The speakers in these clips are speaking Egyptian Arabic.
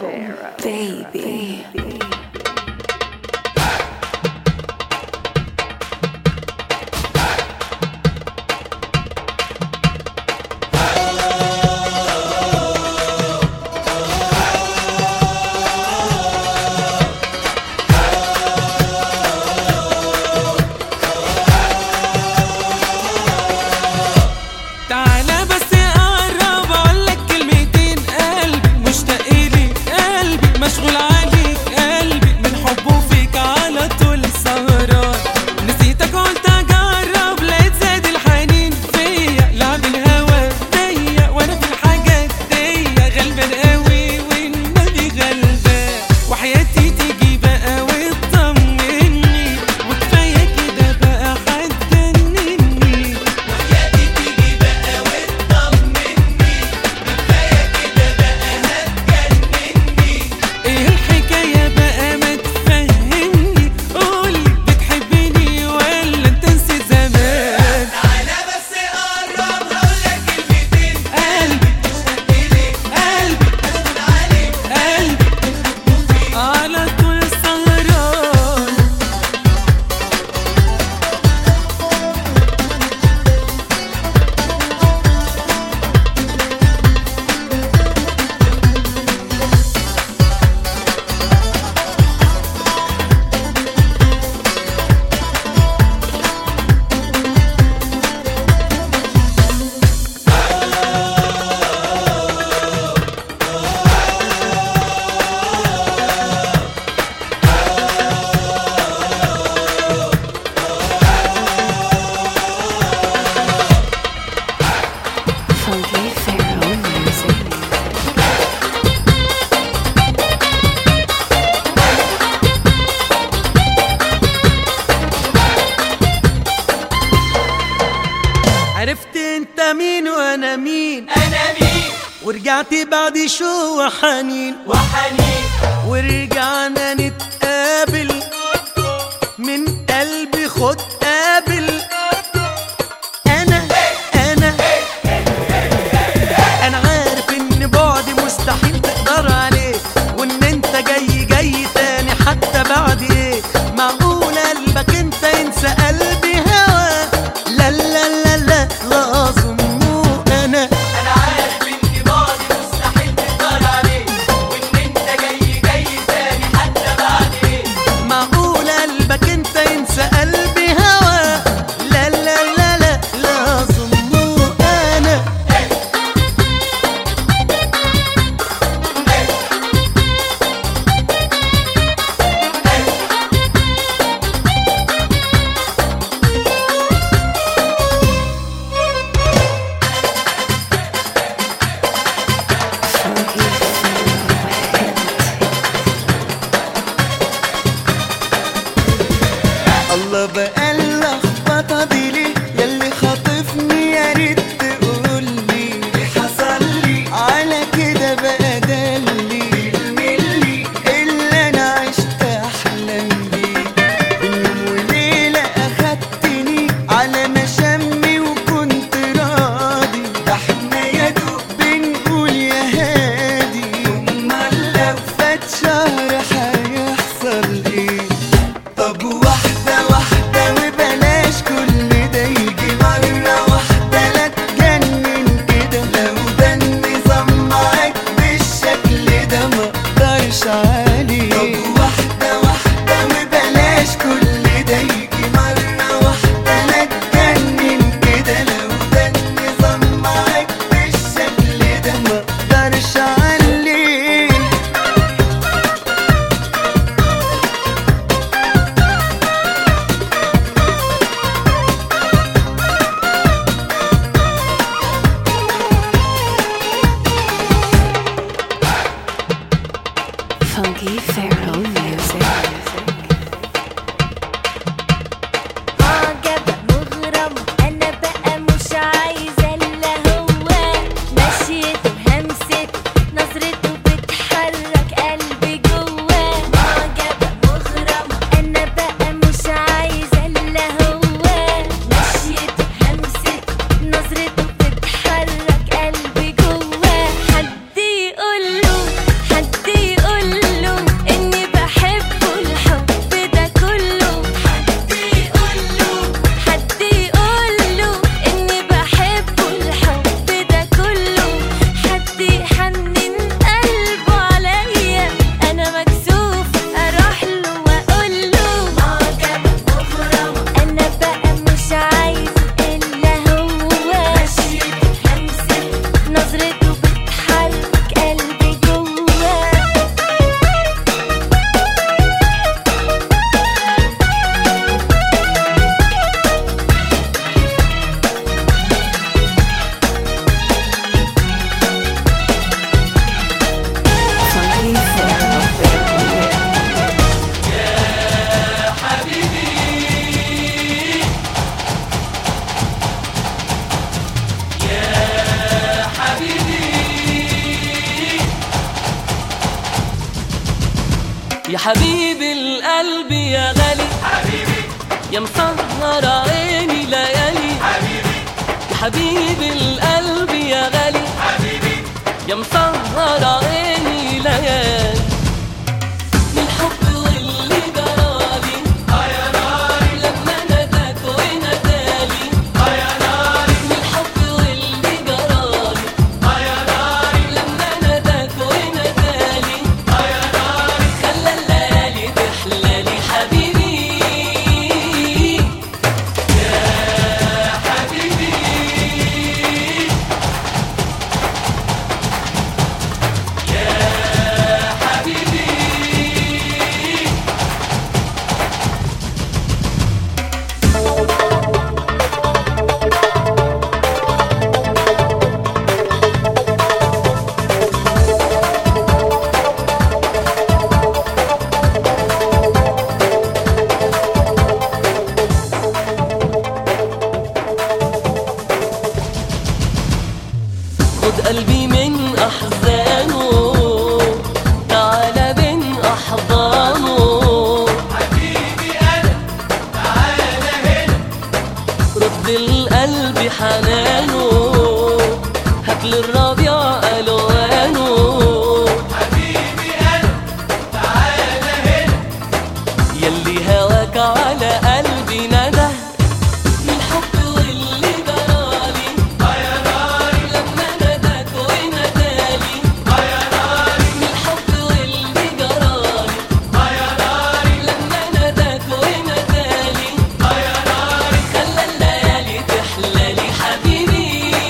baby. تعالى بس اقرب اقول لك كلمتين قلبي مشتاق ليك قلبي مشغول عليك قلبي من حبه فيك على طول سهران نسيتك قلت اجرب لقيت زاد الحنين فيا لعب الهوا بيا وانا في الحاجات دي غلبان قوي والنبي غلبان وحياتي تيجي بقى وتطمني وكفايه كده بقى هتجنني ايه الحكاية بقى ما تفهمني قولي بتحبني ولا انت نسيت زمان تعالى بس قرب هقولك كلمتين قلبي إليك قلبي أسود عليك قلبي على طول سهران Funky Pharaoh music. عرفت انت مين وانا مين أنا مين ورجعت بعد شو وحنين وحنين ورجعنا نتقابل من قلبي خد قابل انا انا انا عارف ان بعدي مستحيل تقدر عليه وان انت جاي جاي تاني حتى بعد ايه معقول قلبك انت ينسى قلبي هوا لا لا لا لا لا اظنه انا أنا عارف إن بعدي مستحيل تقدر عليه وإن أنت جاي جاي تاني حتى بعد إيه معقول قلبك انت ينسى قلبي هوا لا لا لا لا لا اظنه انا Funky Pharaoh. الله بقى اللخبطه دي ليه ياللي خاطفني يا ريت تقولي إيه حصل لي على كده بقى دلي ملي اللي انا عشت احلم بيه يوم وليله اخدتني على مشامي وكنت راضي ده إحنا يا دوب بنقول يا هادي أمال لو فات شهر هيحصل ايه طب واحدة واحدة وبلاش كل ده يجي مرة واحدة لا حبيب القلب يا غالي حبيبي يا مسهر عيني ليالي حبيبي يا حبيب القلب يا غالي حبيبي يا مسهر عيني ليالي من الحب واللي جرالي لما ناداك ونادالي من الحب واللي جرالي لما ناداك ونادالي خلى الليالي تحلالي حبيبي خد قلبي من أحزانه تعالى بين أحضانه حبيبي انا تعالى هنا رد القلب حنانه هات للربيع ألوانه حبيبي انا تعالى هنا يلي هواك على قلبي ندى من الحب واللي جرالي يا ناري لما ناداك ونادالي يا ناري من الحب واللي جرالي يا ناري لما ناداك ونادالي يا ناري خلى الليالي تحلالي حبيبي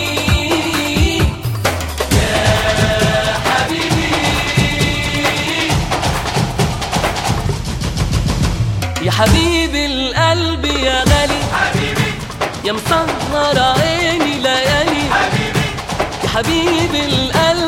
يا حبيبي القلب يا غالي حبيبي يا مسهر عيني ليالي حبيبي يا حبيبي القلب